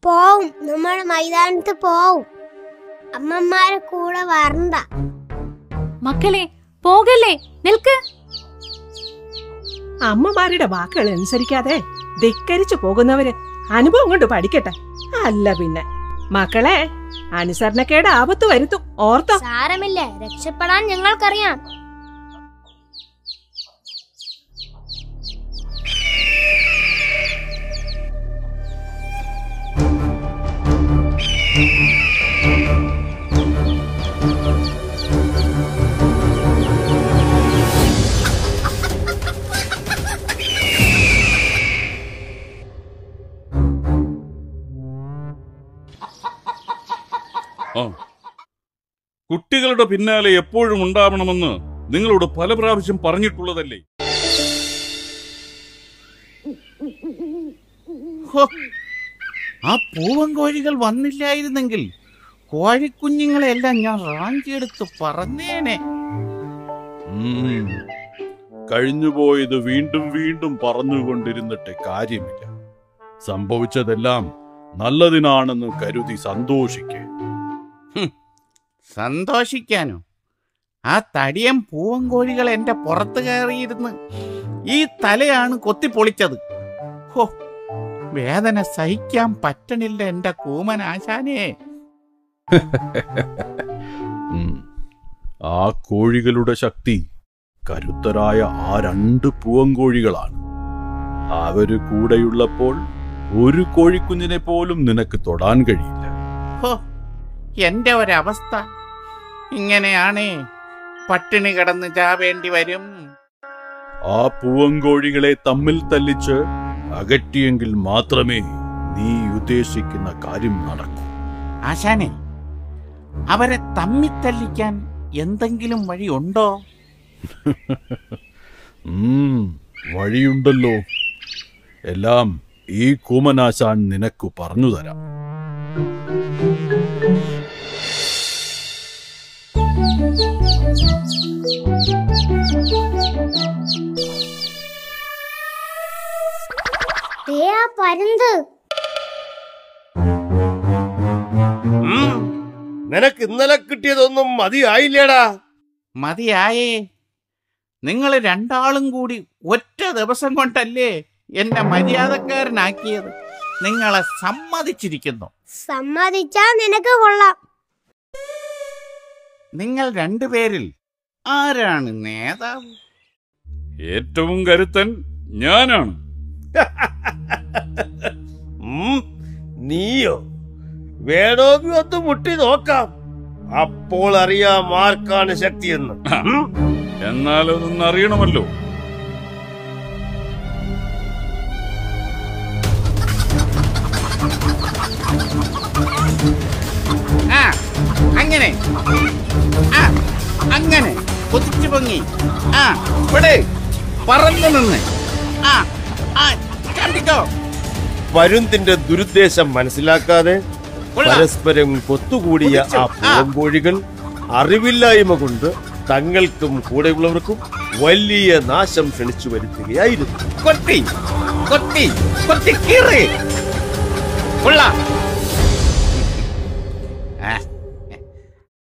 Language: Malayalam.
പോവും നമ്മൾ മൈതാനത്ത് പോവും അമ്മമാരെ കൂടെ വരണ്ട മക്കളെ പോകല്ലേ നിൽക്ക് അമ്മമാരുടെ വാക്കുകൾ അനുസരിക്കാതെ ധിക്കരിച്ചു പോകുന്നവര് അനുഭവം കൊണ്ട് പഠിക്കട്ടെ അല്ല പിന്നെ മക്കളെ അനുസരണക്കേട് ആപത്ത് വരുത്തും ഓർത്തോ സാരമില്ല രക്ഷപ്പെടാൻ ഞങ്ങൾക്കറിയാം ആ കുട്ടികളുടെ പിന്നാലെ എപ്പോഴും ഉണ്ടാവണമെന്ന് നിങ്ങളോട് പല പ്രാവശ്യം പറഞ്ഞിട്ടുള്ളതല്ലേ ഹോ, ആ പൂവൻ കോഴികൾ വന്നില്ലായിരുന്നെങ്കിൽ കോഴിക്കുഞ്ഞുങ്ങളെല്ലാം ഞാൻ റാഞ്ചിയെടുത്ത് പറന്നേനെ ഉം. കഴിഞ്ഞുപോയത് വീണ്ടും വീണ്ടും പറഞ്ഞുകൊണ്ടിരുന്നിട്ട് കാര്യമില്ല സംഭവിച്ചതെല്ലാം നല്ലതിനാണെന്ന് കരുതി സന്തോഷിക്കേ സന്തോഷിക്കാനോ ആ തടിയൻ പൂവൻ കോഴികൾ എന്റെ പുറത്ത് കയറിയിരുന്ന് ഈ തലയാണ് കൊത്തിപ്പൊളിച്ചത് ഹോ വേദന സഹിക്കാൻ പറ്റണില്ല എന്റെ കൂമൻ ആശാനേ ഉം. ആ കോഴികളുടെ ശക്തി കരുത്തരായ ആ രണ്ട് പൂവൻകോഴികളാണ് അവര് കൂടെയുള്ളപ്പോൾ ഒരു കോഴിക്കുഞ്ഞിനെ പോലും നിനക്ക് തൊടാൻ കഴിയില്ല ഹോ എന്റെ ഒരവസ്ഥ ഇങ്ങനെയാണേ പട്ടിണി കിടന്ന് ചാവേണ്ടി വരും ആ പൂവൻകോഴികളെ തമ്മിൽ തല്ലിച്ച് അകറ്റിയെങ്കിൽ മാത്രമേ നീ ഉദ്ദേശിക്കുന്ന കാര്യം നടക്കൂ ആശാനെ അവരെ തമ്മിത്തല്ലിക്കാൻ എന്തെങ്കിലും വഴി ഉണ്ടോ ഉം, വഴിയുണ്ടല്ലോ എല്ലാം ഈ കൂമനാശാൻ നിനക്ക് പറഞ്ഞു തരാം ദേ ആ പരുന്ത് ഉം. നിനക്ക് ഇന്നലെ കിട്ടിയതൊന്നും മതിയായില്ലേടാ മതിയായേ നിങ്ങൾ രണ്ടാളും കൂടി ഒറ്റ ദിവസം കൊണ്ടല്ലേ എന്നെ മര്യാദക്കാരനാക്കിയത് നിങ്ങളെ സമ്മതിച്ചിരിക്കുന്നു സമ്മതിച്ചാ നിനക്ക് കൊള്ളാം നിങ്ങൾ രണ്ടുപേരിൽ ആരാണ് നേതാവ് ഏറ്റവും കരുത്തൻ ഞാനാണ് ഉം. നീയോ വേണമെങ്കിൽ ഒന്ന് മുട്ടി നോക്കാം അപ്പോൾ അറിയാം ആർക്കാണ് ശക്തിയെന്ന് ഉം. എന്നാലതൊന്നും അറിയണമല്ലോ ആ അങ്ങനെ ആ അങ്ങനെ കൊതിച്ചു പൊങ്ങി ആ ഇവിടെ പറന്നു നിന്ന് ആ ആ ചാടിക്കോ പരുന്തിന്റെ ദുരുദ്ദേശം മനസ്സിലാക്കാതെ കൊള്ളാം. പരസ്പരം കൊത്തുകൂടിയ ആ കുതിച്ചു. ആ. പൂവൻകോഴികൾ അറിവില്ലായ്മ കൊണ്ട് തങ്ങൾക്കും കൂടെയുള്ളവർക്കും വലിയ നാശം ക്ഷണിച്ചു വരുത്തുകയായിരുന്നു കൊത്തി കൊത്തി കൊത്തി കീറി കൊള്ളാം